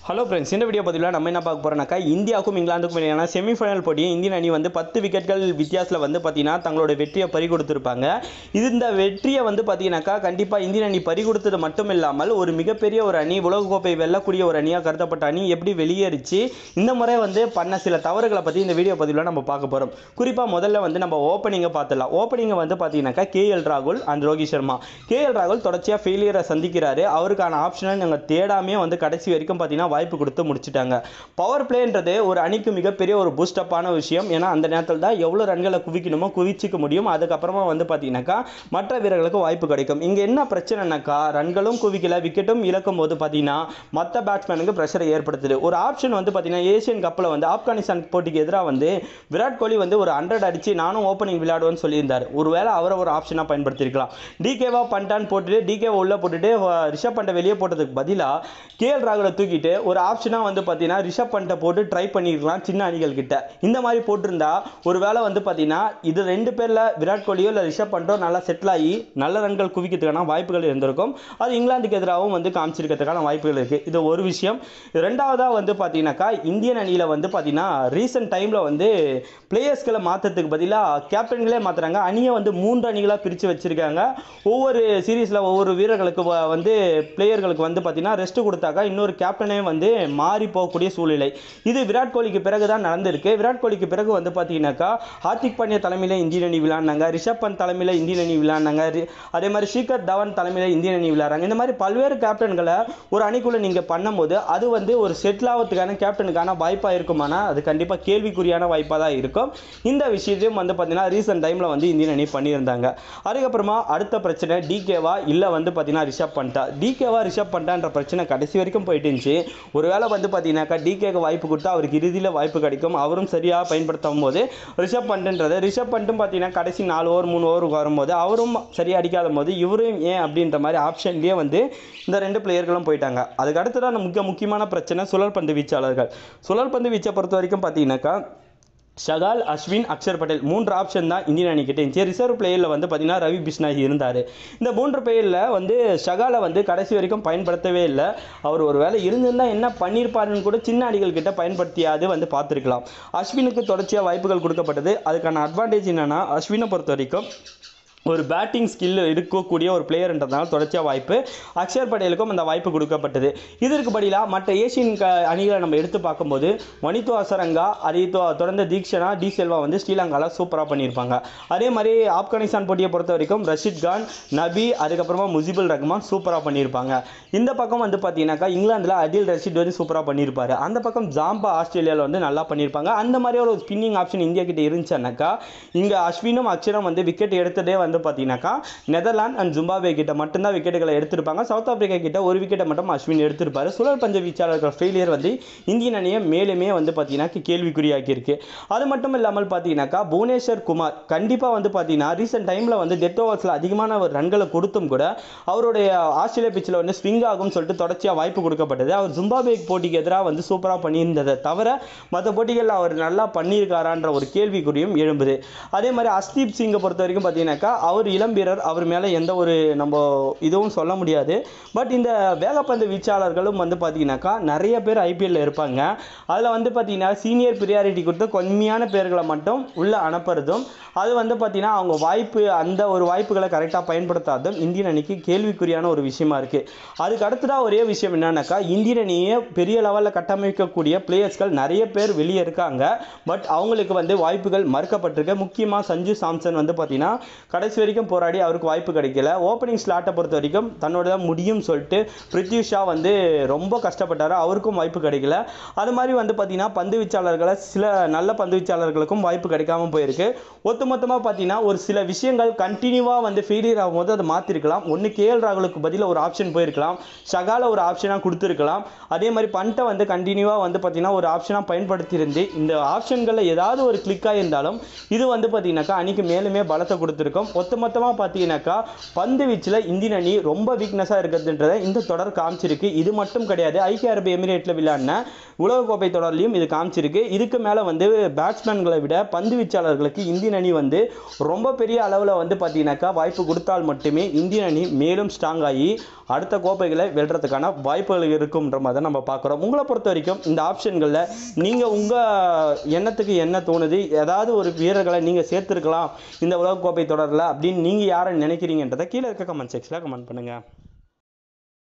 hello friends இந்த video பதிவில் நம்ம என்ன பார்க்க போகிறோம்னாக்கா இந்தியாவுக்கும் இங்கிலாந்துக்கும் இடையான செமிஃபைனல் போட்டியை இந்தியன் அணி வந்து பத்து விக்கெட்கள் வித்தியாசத்தில் வந்து பார்த்தீங்கன்னா தங்களோட வெற்றியை பறி கொடுத்துருப்பாங்க இது இந்த வெற்றியை வந்து பார்த்தீங்கன்னாக்கா கண்டிப்பாக இந்தியன் அணி பறி கொடுத்தது மட்டும் இல்லாமல் ஒரு மிகப்பெரிய ஒரு அணி உலகக்கோப்பை வெல்லக்கூடிய ஒரு அணியாக கருதப்பட்ட அணி எப்படி வெளியேறிச்சு இந்த முறை வந்து பண்ண சில தவறுகளை பற்றி இந்த வீடியோ பதிவில் நம்ம பார்க்க போகிறோம் குறிப்பாக முதல்ல வந்து நம்ம ஓப்பனிங்கை பார்த்துடலாம் ஓப்பனிங்கை வந்து பார்த்தீங்கன்னாக்கா கேஎல் ராகுல் அண்ட் ரோஹித் சர்மா கேஎல் ராகுல் தொடர்ச்சியாக ஃபெயிலியரை சந்திக்கிறாரு அவருக்கான ஆப்ஷனை நாங்கள் தேடாமே வந்து கடைசி வரைக்கும் பார்த்தீங்கன்னா வாய்ப்பு கொடுத்து முடிச்சிட்டாங்க பவர் பிளேன்றது ஒரு அணிக்கு மிகப்பெரிய ஒரு பூஸ்டப்பான விஷயம் ஏன்னா அந்த நேரத்தில் தான் எவ்வளோ ரன்களை குவிக்கணுமோ குவிச்சிக்க முடியும் அதுக்கப்புறமா வந்து பார்த்தீங்கன்னாக்கா மற்ற வீரர்களுக்கு வாய்ப்பு கிடைக்கும் இங்கே என்ன பிரச்சனைனாக்கா ரன்களும் குவிக்கல விக்கெட்டும் இழக்கும் போது பார்த்தீங்கன்னா மற்ற பேட்ஸ்மேனுக்கு ப்ரெஷரை ஏற்படுத்துது ஒரு ஆப்ஷன் வந்து பார்த்தீங்கன்னா ஏசியன் கப்பில் வந்து ஆப்கானிஸ்தான் போட்டிக்கு எதிராக வந்து விராட் கோலி வந்து ஒரு ஹண்ட்ரட் அடிச்சு நானும் ஓப்பனிங் விளையாடுவேன்னு சொல்லியிருந்தார் ஒருவேளை அவரை ஒரு ஆப்ஷனாக பயன்படுத்தியிருக்கலாம் டிகேவா பண்ணிட்டான்னு போட்டுட்டு டிகேவா உள்ளே போட்டுட்டு அஹ், ரிஷப் பண்டை வெளியே போட்டதுக்கு பதிலாக கேஎல் ராகுலை தூக்கிட்டு ஒரு ஆப்ஷனாக வந்து பார்த்தீங்கன்னா ரிஷப் பண்டை போட்டு ட்ரை பண்ணியிருக்கலாம் சின்ன அணிகள் கிட்ட இந்த மாதிரி போட்டிருந்தா ஒரு வேளை வந்து பார்த்தீங்கன்னா இது ரெண்டு பேரில் விராட் கோலியோ இல்லை ரிஷப் பண்டோ நல்லா செட்டில் ஆகி நல்ல ரன்கள் குவிக்கிறதுக்கான வாய்ப்புகள் இருந்திருக்கும் அது இங்கிலாந்துக்கு எதிராகவும் வந்து காமிச்சிருக்கிறதுக்கான வாய்ப்புகள் இருக்குது இது ஒரு விஷயம் ரெண்டாவதாக வந்து பார்த்தீங்கன்னாக்கா இந்தியன் அணியில் வந்து பார்த்தீங்கன்னா ரீசெண்ட் டைமில் வந்து பிளேயர்ஸ்களை மாற்றத்துக்கு பதிலாக கேப்டன்களே மாற்றுறாங்க அணியை வந்து மூன்று அணிகளாக பிரித்து வச்சுருக்காங்க ஒவ்வொரு சீரீஸில் ஒவ்வொரு வீரர்களுக்கு வ- வந்து பிளேயர்களுக்கு வந்து பார்த்தீங்கன்னா ரெஸ்ட் கொடுத்தாக்கா இன்னொரு கேப்டனே வந்து மாறி போகக்கூடிய சூழ்நிலை இது விராட் கோலிக்கு பிறகு தான் நடந்திருக்கு விராட் கோலிக்கு பிறகு வந்து பார்த்தீங்கன்னாக்கா ஹார்திக் பாண்டியா தலைமையில் இந்தியன் அணி விளையாடினாங்க ரிஷப் பந்த் தலைமையில் இந்தியன் அணி விளையாடினாங்க ரி- அதே மாதிரி ஷிகர் தவன் தலைமையில் இந்தியன் அணி விளையாடுறாங்க இந்த மாதிரி பல்வேறு கேப்டன்களை ஒரு அணிக்குள்ளே நீங்கள் பண்ணும்போது அது வந்து ஒரு செட்டில் ஆகிறதுக்கான கேப்டனுக்கான வாய்ப்பாக இருக்குமானா அது கண்டிப்பாக கேள்விக்குறியான வாய்ப்பாக தான் இருக்கும் இந்த விஷயத்தையும் வந்து பார்த்தீங்கன்னா ரீசெண்ட் டைமில் வந்து இந்தியன் அணி பண்ணியிருந்தாங்க அதுக்கப்புறமா அடுத்த பிரச்சனை டிகேவா இல்லை வந்து பார்த்தீங்கன்னா ரிஷப் பண்டா டிகேவா ரிஷப் பண்டான்ற பிரச்சனை கடைசி வரைக்கும் போயிட்டு இருந்துச்சு ஒருவேளை வந்து பார்த்தீங்கன்னாக்கா டிகேக்கு வாய்ப்பு கொடுத்தா அவருக்கு இறுதியில் வாய்ப்பு கிடைக்கும் அவரும் சரியாக பயன்படுத்தும் போது ரிஷப் பண்ட்ன்றது ரிஷப் பண்ட்டும் பார்த்தீங்கன்னா கடைசி நாலு ஓவர் மூணு ஓவர் வரும்போது அவரும் சரியாக அடிக்காத போது இவரும் ஏன் அப்படின்ற மாதிரி ஆப்ஷன்லேயே வந்து இந்த ரெண்டு பிளேயர்களும் போயிட்டாங்க அதுக்கு அடுத்ததான் முக்கிய முக்கியமான பிரச்சனை சுழல் பந்து வீச்சாளர்கள் சுழல் பந்து வீச்சை பொறுத்த வரைக்கும் பார்த்தீங்கன்னாக்கா ஷகால் அஸ்வின் அக்ஷர் பட்டேல் மூன்று ஆப்ஷன் தான் இந்தியன் அணிக்கிட்ட இருந்துச்சு ரிசர்வ் பிளேயரில் வந்து பார்த்தீங்கன்னா ரவி பிஷ்னாகி இருந்தார் இந்த மூன்று பிளேயரில் வந்து ஷகாலை வந்து கடைசி வரைக்கும் பயன்படுத்தவே இல்லை அவர் ஒரு வேளை இருந்திருந்தா என்ன பண்ணியிருப்பாருன்னு கூட சின்ன அணிகள் கிட்ட பயன்படுத்தியாது வந்து பார்த்துருக்கலாம் அஸ்வினுக்கு தொடர்ச்சியாக வாய்ப்புகள் கொடுக்கப்பட்டது அதுக்கான அட்வான்டேஜ் என்னன்னா அஸ்வினை பொறுத்த வரைக்கும் ஒரு பேட்டிங் ஸ்கில் இருக்கக்கூடிய ஒரு பிளேயர்ன்றதுனால தொடர்ச்சியாக வாய்ப்பு அக்ஷர் பட்டேலுக்கும் அந்த வாய்ப்பு கொடுக்கப்பட்டது இதற்கு பதிலாக மற்ற ஏசியன் க அணிகளை நம்ம எடுத்து பார்க்கும்போது வனித்து அசரங்கா அதை தொ- தொடர்ந்து தீக்ஷனா டி செல்வா வந்து ஸ்ரீலங்காவில் சூப்பராக பண்ணியிருப்பாங்க அதே மாதிரி ஆப்கானிஸ்தான் போட்டியை பொறுத்த வரைக்கும் ரஷித் கான் நபி அதுக்கப்புறமா முஜிபுல் ரஹ்மான் சூப்பராக பண்ணியிருப்பாங்க இந்த பக்கம் வந்து பார்த்தீங்கன்னாக்கா இங்கிலாந்தில் அதில் ரஷித் வந்து சூப்பராக பண்ணியிருப்பாரு அந்த பக்கம் ஜாம்பா ஆஸ்திரேலியாவில் வந்து நல்லா பண்ணியிருப்பாங்க அந்த மாதிரி ஒரு ஸ்பின்னிங் ஆப்ஷன் இந்தியா கிட்ட இருந்துச்சுன்னாக்கா இங்கே அஸ்வினும் அக்ஷரும் வந்து விக்கெட் எடுத்ததே வந்து பார்த்தீங்கன்னாக்கா நெதர்லாந்து அண்ட் ஜிம்பாப்வே கிட்ட மட்டும்தான் விக்கெட்டுகளை எடுத்திருப்பாங்க சவுத் ஆப்பிரிக்கா கிட்ட ஒரு விக்கெட்டை மட்டும் அஸ்வின் எடுத்திருப்பாரு சுழல் பஞ்ச வீச்சாளர்கள் ஃபெயிலியர் வந்து இந்தியன் அணியை மேலுமே வந்து பார்த்தீங்கன்னா கேள்விக்குறியாக்கி இருக்கு அது மட்டும் இல்லாமல் பார்த்தீங்கன்னாக்கா புவனேஸ்வர் குமார் கண்டிப்பாக வந்து பார்த்தீங்கன்னா ரீசெண்ட் டைமில் வந்து டெத் ஓவர்ஸில் அதிகமான ஒரு ரன்களை கொடுத்தும் கூட அவருடைய ஆஸ்திரேலியா பிச்சில் வந்து ஸ்விங் ஆகும்னு சொல்லிட்டு தொடர்ச்சியாக வாய்ப்பு கொடுக்கப்பட்டது அவர் ஜிம்பாப்வே போட்டிக்கு எதிராக வந்து சூப்பராக பண்ணியிருந்ததை தவிர மற்ற போட்டிகளில் அவர் நல்லா பண்ணியிருக்காரான்ற ஒரு கேள்விக்குறியும் எழும்புது அதே மாதிரி அஸ்தீப் சிங்கை பொறுத்த வரைக்கும் பார்த்தீங்கன்னாக்கா அவர் இளம் வீரர் அவர் மேலே எந்த ஒரு நம்ம இதுவும் சொல்ல முடியாது பட் இந்த வேகப்பந்து வீச்சாளர்களும் வந்து பார்த்தீங்கன்னாக்கா நிறைய பேர் ஐபிஎல்ல இருப்பாங்க அதில் வந்து பார்த்தீங்கன்னா சீனியர் ப்ரியாரிட்டி கொடுத்து கம்மியான பேர்களை மட்டும் உள்ளே அனுப்புறதும் அது வந்து பார்த்தீங்கன்னா அவங்க வாய்ப்பு அந்த ஒரு வாய்ப்புகளை கரெக்டாக பயன்படுத்தாததும் இந்தியன் அணிக்கு கேள்விக்குறியான ஒரு விஷயமா இருக்குது அதுக்கு அடுத்ததாக ஒரே விஷயம் என்னன்னாக்கா இந்தியன் அணியை பெரிய லெவலில் கட்டமைக்கக்கூடிய பிளேயர்ஸ்கள் நிறைய பேர் வெளியே இருக்காங்க பட் அவங்களுக்கு வந்து வாய்ப்புகள் மறுக்கப்பட்டிருக்கு முக்கியமாக சஞ்சு சாம்சன் வந்து பார்த்தீங்கன்னா கடைசி வரைக்கும் போராடி அவருக்கு வாய்ப்பு கிடைக்கல ஓப்பனிங் ஸ்லாட்டை பொறுத்த வரைக்கும் தன்னோட தான் முடியும் சொல்லிட்டு பிருத்வி ஷா வந்து ரொம்ப கஷ்டப்பட்டார் அவருக்கும் வாய்ப்பு கிடைக்கல அது மாதிரி வந்து பார்த்தீங்கன்னா பந்து வீச்சாளர்களை சில நல்ல பந்து வீச்சாளர்களுக்கும் வாய்ப்பு கிடைக்காம போயிருக்கு ஒட்டுமொத்தமாக பார்த்தீங்கன்னா ஒரு சில விஷயங்கள் கண்டினியூவாக வந்து ஃபெயிலியர் ஆகும்போது அதை மாற்றிருக்கலாம் ஒன்று கேஎல் ராகுலுக்கு பதிலாக ஒரு ஆப்ஷன் போயிருக்கலாம் ஷகால ஒரு ஆப்ஷனாக கொடுத்துருக்கலாம் அதே மாதிரி பண்ட்டை வந்து கண்டினியூவாக வந்து பார்த்தீங்கன்னா ஒரு ஆப்ஷனாக பயன்படுத்தியிருந்து இந்த ஆப்ஷன்களில் ஏதாவது ஒரு கிளிக்காக இருந்தாலும் இது வந்து பார்த்தீங்கன்னாக்கா அணிக்கு மேலுமே பலத்தை கொடுத்துருக்கும் ஒட்டுமொத்தமாக பார்த்தீங்கன்னாக்கா பந்து வீச்சில் இந்தியன் அணி ரொம்ப வீக்னஸாக இருக்கிறதுன்றதை இந்த தொடர் காமிச்சிருக்கு இது மட்டும் கிடையாது ஐக்கிய அரபு எமிரேட்டில் விளையாடின உலகக்கோப்பை தொடர்லையும் இது காமிச்சிருக்கு இதுக்கு மேலே வந்து பேட்ஸ்மேன்களை விட பந்து வீச்சாளர்களுக்கு இந்தியன் அணி வந்து ரொம்ப பெரிய அளவில் வந்து பார்த்தீங்கன்னாக்கா வாய்ப்பு கொடுத்தால் மட்டுமே இந்தியன் அணி மேலும் ஸ்ட்ராங் ஆகி அடுத்த கோப்பைகளை வெல்றதுக்கான வாய்ப்புகள் இருக்குன்ற மாதிரி தான் நம்ம பார்க்குறோம் உங்களை பொறுத்த வரைக்கும் இந்த ஆப்ஷன்களில் நீங்கள் உங்கள் எண்ணத்துக்கு என்ன தோணுது ஏதாவது ஒரு வீரர்களை நீங்கள் சேர்த்துருக்கலாம் இந்த உலகக்கோப்பை தொடரில் அப்படின்னு நீங்கள் யாரை நினைக்கிறீங்கன்றதை கீழே இருக்க கமெண்ட் செக்ஷனில் கமெண்ட் பண்ணுங்கள்